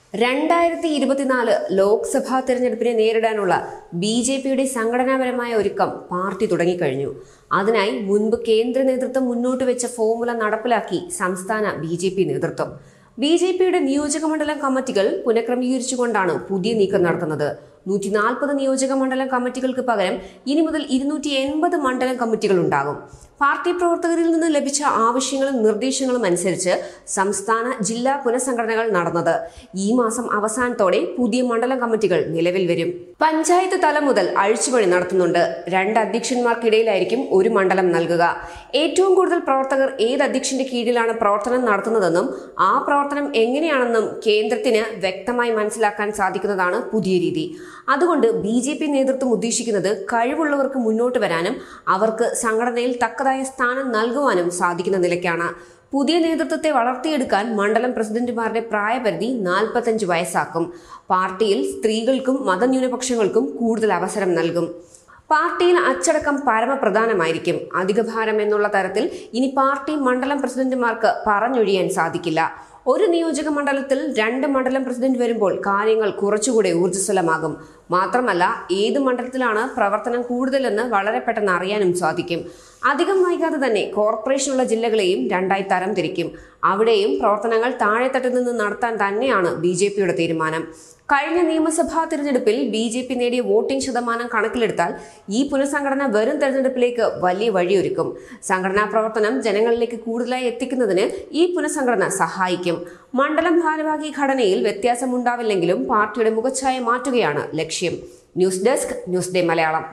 രണ്ടായിരത്തി ഇരുപത്തിനാല് ലോക്സഭാ തെരഞ്ഞെടുപ്പിനെ നേരിടാനുള്ള ബി ജെ പിയുടെ സംഘടനാപരമായ ഒരുക്കം പാർട്ടി തുടങ്ങിക്കഴിഞ്ഞു അതിനായി മുൻപ് കേന്ദ്ര നേതൃത്വം മുന്നോട്ട് വെച്ച ഫോർമുല നടപ്പിലാക്കി സംസ്ഥാന ബി ജെ പി നേതൃത്വം ബി ജെ പിയുടെ നിയോജക മണ്ഡലം കമ്മിറ്റികൾ പുനഃക്രമീകരിച്ചുകൊണ്ടാണ് പുതിയ നീക്കം നടത്തുന്നത് നൂറ്റി നാൽപ്പത് നിയോജക മണ്ഡലം കമ്മിറ്റികൾക്ക് പകരം ഇനി മുതൽ ഇരുന്നൂറ്റി എൺപത് മണ്ഡലം കമ്മിറ്റികൾ ഉണ്ടാകും പാർട്ടി പ്രവർത്തകരിൽ നിന്ന് ലഭിച്ച ആവശ്യങ്ങളും നിർദ്ദേശങ്ങളും അനുസരിച്ച് സംസ്ഥാന ജില്ലാ പുനഃസംഘടനകൾ നടന്നത് ഈ മാസം അവസാനത്തോടെ പുതിയ മണ്ഡലം കമ്മിറ്റികൾ നിലവിൽ വരും പഞ്ചായത്ത് തലം മുതൽ അഴിച്ചുപണി നടത്തുന്നുണ്ട് രണ്ട് അധ്യക്ഷന്മാർക്കിടയിലായിരിക്കും ഒരു മണ്ഡലം നൽകുക ഏറ്റവും കൂടുതൽ പ്രവർത്തകർ ഏത് അധ്യക്ഷന്റെ കീഴിലാണ് പ്രവർത്തനം നടത്തുന്നതെന്നും ആ പ്രവർത്തനം എങ്ങനെയാണെന്നും കേന്ദ്രത്തിന് വ്യക്തമായി മനസ്സിലാക്കാൻ സാധിക്കുന്നതാണ് പുതിയ രീതി അതുകൊണ്ട് ബി ജെ പി നേതൃത്വം ഉദ്ദേശിക്കുന്നത് കഴിവുള്ളവർക്ക് മുന്നോട്ട് വരാനും അവർക്ക് സംഘടനയിൽ തക്കതായ സ്ഥാനം നൽകുവാനും സാധിക്കുന്ന നിലയ്ക്കാണ് പുതിയ നേതൃത്വത്തെ വളർത്തിയെടുക്കാൻ മണ്ഡലം പ്രസിഡന്റുമാരുടെ പ്രായപരിധി നാൽപ്പത്തഞ്ച് വയസ്സാക്കും പാർട്ടിയിൽ സ്ത്രീകൾക്കും മതന്യൂനപക്ഷങ്ങൾക്കും കൂടുതൽ അവസരം നൽകും പാർട്ടിയിൽ അച്ചടക്കം പരമപ്രധാനമായിരിക്കും അധികഭാരം എന്നുള്ള തരത്തിൽ ഇനി പാർട്ടി മണ്ഡലം പ്രസിഡന്റുമാർക്ക് പറഞ്ഞൊഴിയാൻ സാധിക്കില്ല ഒരു നിയോജക മണ്ഡലത്തിൽ രണ്ട് മണ്ഡലം പ്രസിഡന്റ് വരുമ്പോൾ കാര്യങ്ങൾ കുറച്ചുകൂടെ ഊർജ്ജസ്വലമാകും മാത്രമല്ല ഏത് മണ്ഡലത്തിലാണ് പ്രവർത്തനം കൂടുതലെന്ന് വളരെ പെട്ടെന്ന് അറിയാനും സാധിക്കും അധികം വൈകാതെ തന്നെ കോർപ്പറേഷനുള്ള ജില്ലകളെയും രണ്ടായി തരം തിരിക്കും അവിടെയും പ്രവർത്തനങ്ങൾ താഴെത്തട്ടിൽ നിന്ന് നടത്താൻ തന്നെയാണ് ബി ജെ പിയുടെ തീരുമാനം കഴിഞ്ഞ നിയമസഭാ തിരഞ്ഞെടുപ്പിൽ ബി ജെ പി നേടിയ വോട്ടിംഗ് ശതമാനം കണക്കിലെടുത്താൽ ഈ പുനഃസംഘടന വരും തെരഞ്ഞെടുപ്പിലേക്ക് വലിയ വഴിയൊരുക്കും സംഘടനാ പ്രവർത്തനം ജനങ്ങളിലേക്ക് കൂടുതലായി എത്തിക്കുന്നതിന് ഈ പുനഃസംഘടന സഹായിക്കും മണ്ഡലം ഭാരവാഹി ഘടനയിൽ വ്യത്യാസമുണ്ടാവില്ലെങ്കിലും പാർട്ടിയുടെ മുഖച്ഛായ മാറ്റുകയാണ് ലക്ഷ്യം news desk news day Malayalam